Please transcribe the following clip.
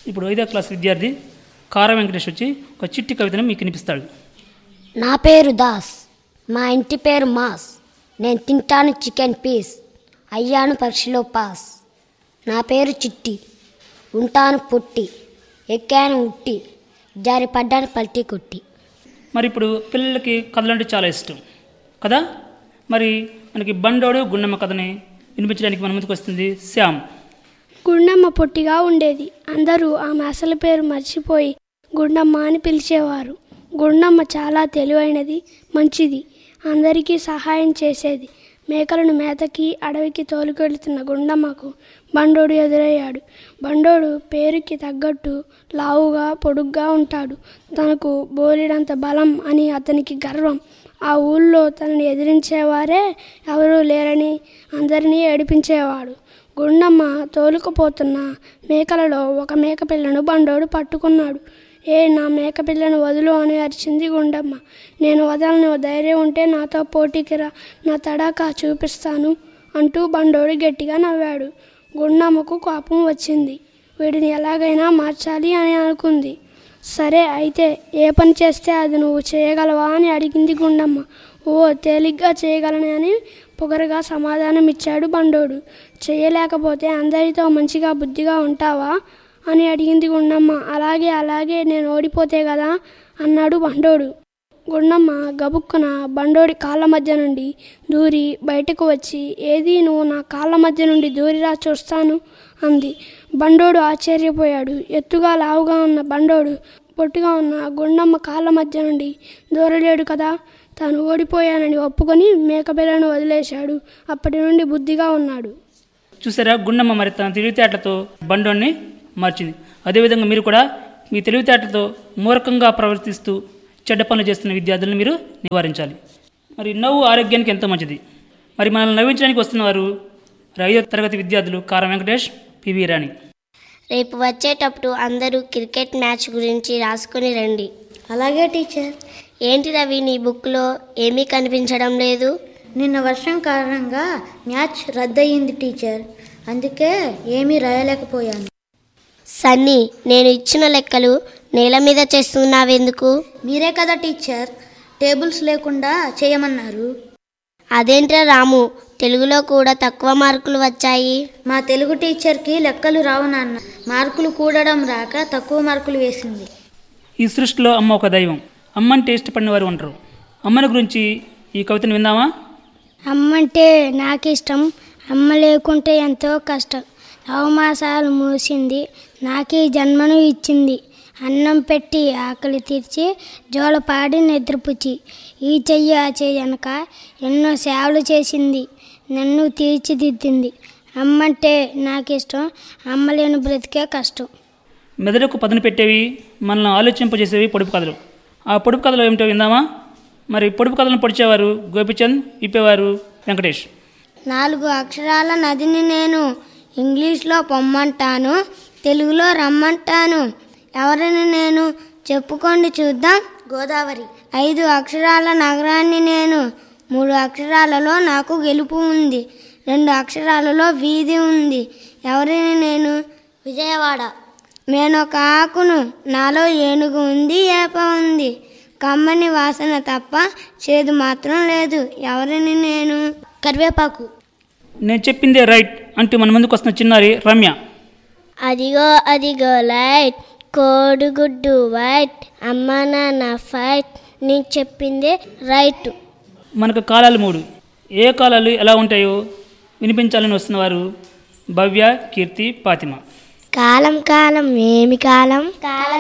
ఇప్పుడు ఐదో క్లాస్ విద్యార్థి కార వెంకటేష్ వచ్చి ఒక చిట్టి కవితను మీకు వినిపిస్తాడు నా పేరు దాస్ మా ఇంటి పేరు మాస్ నేను తింటాను చికెన్ పీస్ అయ్యాను పరీక్షలో పాస్ నా పేరు చిట్టి ఉంటాను పొట్టి ఎక్కాను ఉట్టి జారి పడ్డాను పల్టీ కొట్టి మరి ఇప్పుడు పిల్లలకి కథలు అంటే చాలా ఇష్టం కదా మరి మనకి బండోడు గుండమ్మ కథని వినిపించడానికి మన ముందుకు వస్తుంది శ్యామ్ గుండమ్మ పొట్టిగా ఉండేది అందరూ ఆమె అసలు పేరు మర్చిపోయి గుండమ్మ అని పిలిచేవారు గుండమ్మ చాలా తెలివైనది మంచిది అందరికీ సహాయం చేసేది మేకలను మేతకి అడవికి తోలుకెళ్తున్న గుండమ్మకు బండోడు ఎదురయ్యాడు బండోడు పేరుకి తగ్గట్టు లావుగా పొడుగ్గా ఉంటాడు తనకు బోలెడంత బలం అని అతనికి గర్వం ఆ ఊళ్ళో తనని ఎదిరించేవారే ఎవరూ లేరని అందరినీ ఏడిపించేవాడు గుండమ్మ తోలుకుపోతున్న మేకలలో ఒక మేక పిల్లను బండోడు పట్టుకున్నాడు ఏ నా మేక పిల్లను వదులు అని అరిచింది గుండమ్మ నేను వదలను ధైర్యం ఉంటే నాతో పోటీకి రా నా తడాకా చూపిస్తాను అంటూ బండోడు గట్టిగా నవ్వాడు గుండమ్మకు కోపం వచ్చింది వీడిని ఎలాగైనా మార్చాలి అని అనుకుంది సరే అయితే ఏ పని చేస్తే అది నువ్వు చేయగలవా అని అడిగింది గుండమ్మ ఓ తేలిగ్గా చేయగలను అని పొగరుగా సమాధానం ఇచ్చాడు బండోడు చేయలేకపోతే అందరితో మంచిగా బుద్ధిగా ఉంటావా అని అడిగింది గుండమ్మ అలాగే అలాగే నేను ఓడిపోతే కదా అన్నాడు బండోడు గుండమ్మ గబుక్కున బండోడి కాళ్ళ మధ్య నుండి దూరి బయటకు వచ్చి ఏది నువ్వు నా కాళ్ళ మధ్య నుండి దూరిరా చూస్తాను అంది బండోడు ఆశ్చర్యపోయాడు ఎత్తుగా లావుగా ఉన్న బండోడు పొట్టిగా ఉన్న గుండమ్మ కాళ్ళ మధ్య నుండి దూరలేడు కదా తాను ఓడిపోయానని ఒప్పుకొని మేకపిల్లను వదిలేశాడు అప్పటి నుండి బుద్ధిగా ఉన్నాడు చూసారా గుండమ్మ మరి తన తెలివితేటలతో బండోడిని మార్చింది అదేవిధంగా మీరు కూడా మీ తెలివితేటలతో మూర్ఖంగా ప్రవర్తిస్తూ చెడ్డ పనులు చేస్తున్న విద్యార్థులను మీరు నివారించాలి మరి నవ్వు ఆరోగ్యానికి ఎంతో మంచిది మరి మనల్ని నవ్వించడానికి వస్తున్నవారు మరి ఐదో తరగతి విద్యార్థులు కార వెంకటేష్ పివి రాణి రేపు వచ్చేటప్పుడు అందరూ క్రికెట్ మ్యాచ్ గురించి రాసుకుని రండి అలాగే టీచర్ ఏంటి రవి నీ బుక్లో ఏమీ కనిపించడం లేదు నిన్న వర్షం కారణంగా మ్యాచ్ రద్దయింది టీచర్ అందుకే ఏమీ రాయలేకపోయాను సన్నీ నేను ఇచ్చిన లెక్కలు నేల మీద చేస్తున్నావెందుకు మీరే కదా టీచర్ టేబుల్స్ లేకుండా చేయమన్నారు అదేంట్రా రాము తెలుగులో కూడా తక్కువ మార్కులు వచ్చాయి మా తెలుగు టీచర్కి లెక్కలు రావు నాన్న మార్కులు కూడడం రాక తక్కువ మార్కులు వేసింది ఈ సృష్టిలో అమ్మ ఒక దైవం అమ్మని టేస్ట్ పడిన వారు ఉంటారు అమ్మని గురించి ఈ కవితను విందామా అమ్మంటే నాకు ఇష్టం అమ్మ లేకుంటే ఎంతో కష్టం నవమాసాలు మూసింది నాకే జన్మను ఇచ్చింది అన్నం పెట్టి ఆకలి తీర్చి జోలపాడి నిద్రపుచ్చి ఈ చెయ్యి ఆ చెయ్యి అనక ఎన్నో సేవలు చేసింది నన్ను తీర్చిదిద్దింది అమ్మంటే నాకు ఇష్టం అమ్మ లేని బ్రతికే కష్టం మెదడుకు పదును పెట్టేవి మనల్ని ఆలోచింపజేసేవి పొడుపు కథలు ఆ పొడుపు కథలు ఏమిటో విందామా మరి పొడుపు కథలను పొడిచేవారు గోపిచంద్ ఇప్పేవారు వెంకటేష్ నాలుగు అక్షరాల నదిని నేను ఇంగ్లీష్లో పొమ్మంటాను తెలుగులో రమ్మంటాను ఎవరిని నేను చెప్పుకోండి చూద్దాం గోదావరి ఐదు అక్షరాల నగరాన్ని నేను మూడు అక్షరాలలో నాకు గెలుపు ఉంది రెండు అక్షరాలలో వీధి ఉంది ఎవరిని నేను విజయవాడ నేను ఒక ఆకును నాలో ఏనుగు ఉంది ఏప ఉంది కమ్మని వాసన తప్ప చేదు మాత్రం లేదు ఎవరిని నేను కరివేపాకు నేను చెప్పిందే రైట్ అంటూ మన ముందుకు వస్తున్న చిన్నారి రమ్య అదిగో అదిగో లైట్ కోడిగుడ్డు వైట్ అమ్మ నాన్న ఫైట్ నేను చెప్పిందే రైట్ మనకు కాలాలు మూడు ఏ కాలాలు ఎలా ఉంటాయో వినిపించాలని వస్తున్నవారు భవ్య కీర్తి పాతిమ కాలం కాలం ఏమి కాలం